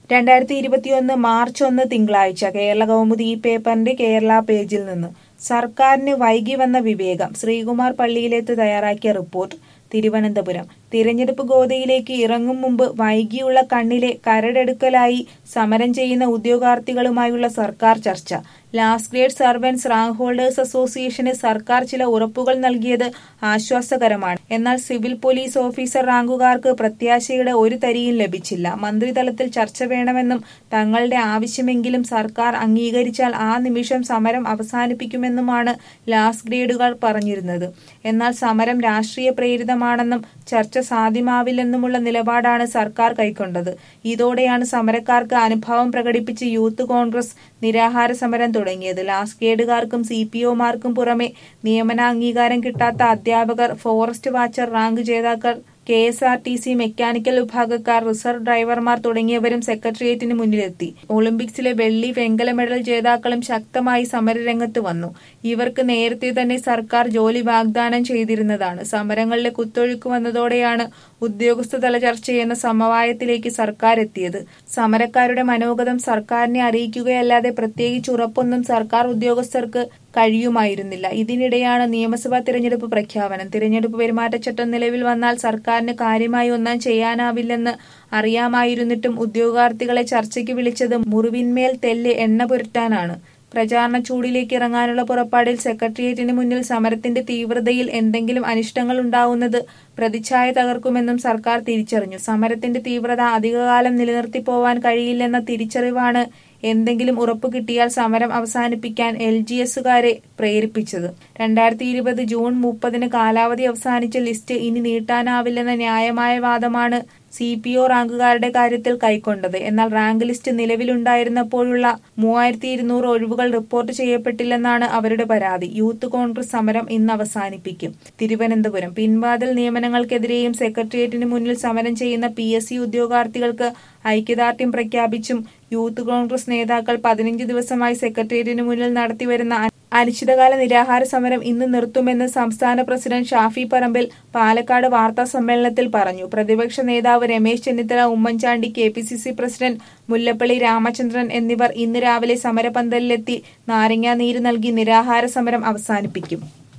രണ്ടായിരത്തി ഇരുപത്തിയൊന്ന് മാർച്ച് ഒന്ന് തിങ്കളാഴ്ച കേരള കൗമുദി ഈ പേപ്പറിന്റെ കേരള പേജിൽ നിന്ന് സർക്കാരിന് വൈകി വന്ന വിവേകം ശ്രീകുമാർ പള്ളിയിലേത്ത് തയ്യാറാക്കിയ റിപ്പോർട്ട് തിരുവനന്തപുരം തിരഞ്ഞെടുപ്പ് ഗോതയിലേക്ക് ഇറങ്ങും മുമ്പ് വൈകിയുള്ള കണ്ണിലെ കരടെടുക്കലായി സമരം ചെയ്യുന്ന ഉദ്യോഗാർത്ഥികളുമായുള്ള സർക്കാർ ചർച്ച last grade servants rank holders അസോസിയേഷന് സർക്കാർ ചില ഉറപ്പുകൾ നൽകിയത് ആശ്വാസകരമാണ് എന്നാൽ സിവിൽ പോലീസ് ഓഫീസർ റാങ്കുകാർക്ക് പ്രത്യാശയുടെ ഒരു തരിയും ലഭിച്ചില്ല മന്ത്രിതലത്തിൽ ചർച്ച വേണമെന്നും തങ്ങളുടെ ആവശ്യമെങ്കിലും സർക്കാർ അംഗീകരിച്ചാൽ ആ നിമിഷം സമരം അവസാനിപ്പിക്കുമെന്നുമാണ് ലാസ്റ്റ് ഗ്രേഡുകൾ പറഞ്ഞിരുന്നത് എന്നാൽ സമരം രാഷ്ട്രീയ പ്രേരിതമാണെന്നും ചർച്ച സാധ്യമാവില്ലെന്നുമുള്ള നിലപാടാണ് സർക്കാർ കൈക്കൊണ്ടത് ഇതോടെയാണ് സമരക്കാർക്ക് അനുഭാവം പ്രകടിപ്പിച്ച് യൂത്ത് കോൺഗ്രസ് നിരാഹാര സമരം തുടങ്ങിയത് ലാസ്റ്റ് ഗ്രേഡുകാർക്കും സി പി ഒമാർക്കും പുറമെ നിയമനാംഗീകാരം കിട്ടാത്ത അധ്യാപകർ ഫോറസ്റ്റ് വാച്ചർ റാങ്ക് ജേതാക്കൾ K S R T C mechanical വിഭാഗക്കാർ റിസർവ് ഡ്രൈവർമാർ തുടങ്ങിയവരും സെക്രട്ടേറിയറ്റിന് മുന്നിലെത്തി ഒളിമ്പിക്സിലെ വെള്ളി വെങ്കല മെഡൽ ജേതാക്കളും ശക്തമായി സമരരംഗത്ത് വന്നു ഇവർക്ക് നേരത്തെ തന്നെ സർക്കാർ ജോലി വാഗ്ദാനം ചെയ്തിരുന്നതാണ് സമരങ്ങളിലെ കുത്തൊഴുക്ക് വന്നതോടെയാണ് ഉദ്യോഗസ്ഥതല ചർച്ചയെന്ന സമവായത്തിലേക്ക് സർക്കാർ എത്തിയത് സമരക്കാരുടെ മനോഗതം സർക്കാരിനെ അറിയിക്കുകയല്ലാതെ പ്രത്യേകിച്ച് ഉറപ്പൊന്നും സർക്കാർ ഉദ്യോഗസ്ഥർക്ക് കഴിയുമായിരുന്നില്ല ഇതിനിടെയാണ് നിയമസഭാ തിരഞ്ഞെടുപ്പ് പ്രഖ്യാപനം തിരഞ്ഞെടുപ്പ് പെരുമാറ്റച്ചട്ടം നിലവിൽ വന്നാൽ സർക്കാരിന് കാര്യമായി ഒന്നും ചെയ്യാനാവില്ലെന്ന് അറിയാമായിരുന്നിട്ടും ഉദ്യോഗാർത്ഥികളെ ചർച്ചയ്ക്ക് വിളിച്ചത് മുറിവിന്മേൽ തെല്ല് എണ്ണ പുരട്ടാനാണ് പ്രചാരണ ചൂടിലേക്ക് ഇറങ്ങാനുള്ള പുറപ്പാടിൽ സെക്രട്ടേറിയറ്റിന് മുന്നിൽ സമരത്തിന്റെ തീവ്രതയിൽ എന്തെങ്കിലും അനിഷ്ടങ്ങൾ ഉണ്ടാവുന്നത് പ്രതിച്ഛായ തകർക്കുമെന്നും സർക്കാർ തിരിച്ചറിഞ്ഞു സമരത്തിന്റെ തീവ്രത അധികകാലം നിലനിർത്തി പോവാൻ കഴിയില്ലെന്ന തിരിച്ചറിവാണ് എന്തെങ്കിലും ഉറപ്പ് കിട്ടിയാൽ സമരം അവസാനിപ്പിക്കാൻ എൽ ജി എസുകാരെ പ്രേരിപ്പിച്ചത് രണ്ടായിരത്തി ഇരുപത് ജൂൺ മുപ്പതിന് കാലാവധി അവസാനിച്ച ലിസ്റ്റ് ഇനി നീട്ടാനാവില്ലെന്ന ന്യായമായ വാദമാണ് സി പി ഒ റാങ്കുകാരുടെ കാര്യത്തിൽ കൈക്കൊണ്ടത് എന്നാൽ റാങ്ക് ലിസ്റ്റ് നിലവിലുണ്ടായിരുന്നപ്പോഴുള്ള മൂവായിരത്തി ഇരുന്നൂറ് ഒഴിവുകൾ റിപ്പോർട്ട് ചെയ്യപ്പെട്ടില്ലെന്നാണ് അവരുടെ പരാതി യൂത്ത് കോൺഗ്രസ് സമരം ഇന്ന് അവസാനിപ്പിക്കും തിരുവനന്തപുരം പിൻവാതിൽ നിയമനങ്ങൾക്കെതിരെയും സെക്രട്ടേറിയറ്റിന് മുന്നിൽ സമരം ചെയ്യുന്ന പി എസ് സി ഉദ്യോഗാർത്ഥികൾക്ക് ഐക്യദാർഢ്യം പ്രഖ്യാപിച്ചും യൂത്ത് കോൺഗ്രസ് നേതാക്കൾ പതിനഞ്ച് ദിവസമായി സെക്രട്ടേറിയറ്റിന് മുന്നിൽ നടത്തിവരുന്ന അനിശ്ചിതകാല നിരാഹാര സമരം ഇന്ന് നിർത്തുമെന്ന് സംസ്ഥാന പ്രസിഡന്റ് ഷാഫി പറമ്പിൽ പാലക്കാട് വാർത്താ സമ്മേളനത്തിൽ പറഞ്ഞു പ്രതിപക്ഷ നേതാവ് Ramesh Chennithala Oommen Chandy K P C C president Mullappally Ramachandran എന്നിവർ ഇന്ന് രാവിലെ സമരപന്തലിലെത്തി നാരങ്ങാനീര് നൽകി നിരാഹാര സമരം അവസാനിപ്പിക്കും